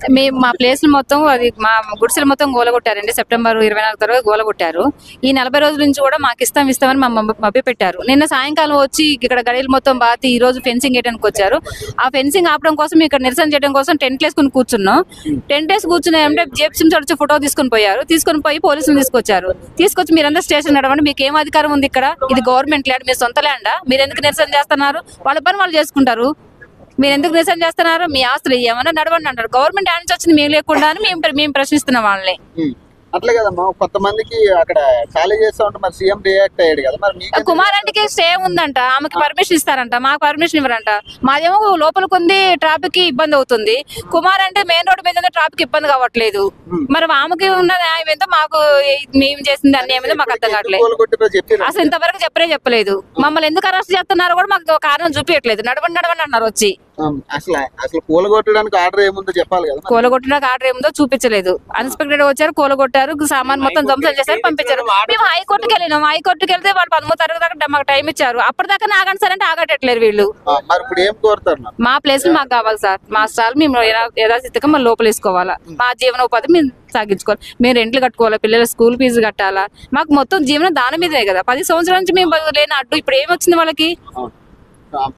మేము మా ప్లేస్ మొత్తం అది మా గుడిసెలు మొత్తం గోలగొట్టారండి సెప్టెంబర్ ఇరవై నాలుగు తర్వాత గోలగొట్టారు ఈ నలభై రోజుల నుంచి కూడా మాకు ఇస్తాం ఇస్తామని మా మభ్య పెట్టారు నిన్న సాయంకాలం వచ్చి ఇక్కడ గడియలు మొత్తం బాతి ఈ రోజు ఫెన్సింగ్ వేయడానికి వచ్చారు ఆ ఫెన్సింగ్ ఆపడం కోసం ఇక్కడ నిరసన చేయడం కోసం టెంట్ వేసుకుని కూర్చున్నాం టెంట్ వేసి కూర్చుని అంటే జేబ్ సిమ్ వచ్చి ఫోటో తీసుకొని పోయారు తీసుకొని పోయి పోలీసులు తీసుకొచ్చారు తీసుకొచ్చి మీరంతా స్టేషన్ నడవండి మీకు ఏం అధికారం ఉంది ఇక్కడ ఇది గవర్నమెంట్ ల్యాండ్ మీ సొంత ల్యాండా మీరు ఎందుకు నిరసన చేస్తున్నారు వాళ్ళ పని వాళ్ళు చేసుకుంటారు మీరు ఎందుకు నిరసన చేస్తున్నారు మీ ఆస్తులు ఏమన్నా నడవండి అంటారు గవర్నమెంట్ యాడ్ నుంచి వచ్చింది మేము లేకుండా అని మేము మేము ప్రశ్నిస్తున్నాం వాళ్ళని ఉమ్. అట్లే కదమ్మా కొంతమందికి అక్కడ ఖాళీ చేస్తా ఉంటే మరి సీఎం రియాక్ట్ అయ్యాడు కదా మరి మీకు కుమార్ ఆంటీకి స్టే ఉందంట ఆమెకి పర్మిషన్ ఇస్తారంట మాకు పర్మిషన్ ఇవ్వరంట మాదేమో లోపలికి ఉంది ట్రాఫిక్ కి ఇబ్బంది అవుతుంది కుమార్ అంటే మెయిన్ రోడ్ మీద ట్రాఫిక్ ఇబ్బంది కావట్లేదు మరి ఆమెకి ఉన్న న్యాయం ఏంటో మాకు ఏ- మేము చేసింది అన్ని ఏమిందో మాకు అర్థం కావట్లేదు పూలు కొట్టిరో చెప్పి అసలు ఇంతవరకు చెప్పరే చెప్పలేదు మమ్మల్ని ఎందుకు అరెస్ట్ చేస్తున్నారో కూడా మాకు కారణం చూపించట్లేదు నడవండి నడవండి అన్నారు వచ్చి అసలు అసలు పూల కొట్టడానికి ఆర్డర్ ఏముందో చెప్పాలి కదా మరి. కూలగొట్టడానికి ఆర్డర్ ఏముందో చూపించలేదు అన్ఎక్స్పెక్టెడ్ వచ్చారు కూలగొట్టారు సామాన్ మొత్తం ధ్వంసం చేశారు పంపించారు మేము హైకోర్టుకి వెళ్ళినాం హైకోర్టుకి వెళ్తే వాళ్ళు పదమూడు తరగతి దాకా మాకు టైం ఇచ్చారు అప్పటిదాకా ఆగండి సార్ అంటే ఆగట్లేదు వీళ్ళు ఆ, మరి ఇప్పుడు ఏం కోరుతారు మరి? మా ప్లేస్ మాకు కావాలి సార్ మా స్టాల్ మేము యథా- యథాస్థితిగా మనం లోపల వేసుకోవాలా మా జీవనోపాధి మేము సాగించుకోవాలి మేము రెంట్లు కట్టుకోవాలా పిల్లల స్కూల్ ఫీజు కట్టాలా మాకు మొత్తం జీవనం దాని మీదే కదా పది సంవత్సరాల నుంచి మేము లేని అడ్డు ఇప్పుడు ఏమొచ్చింది వాళ్ళకి ఆ. ఆ,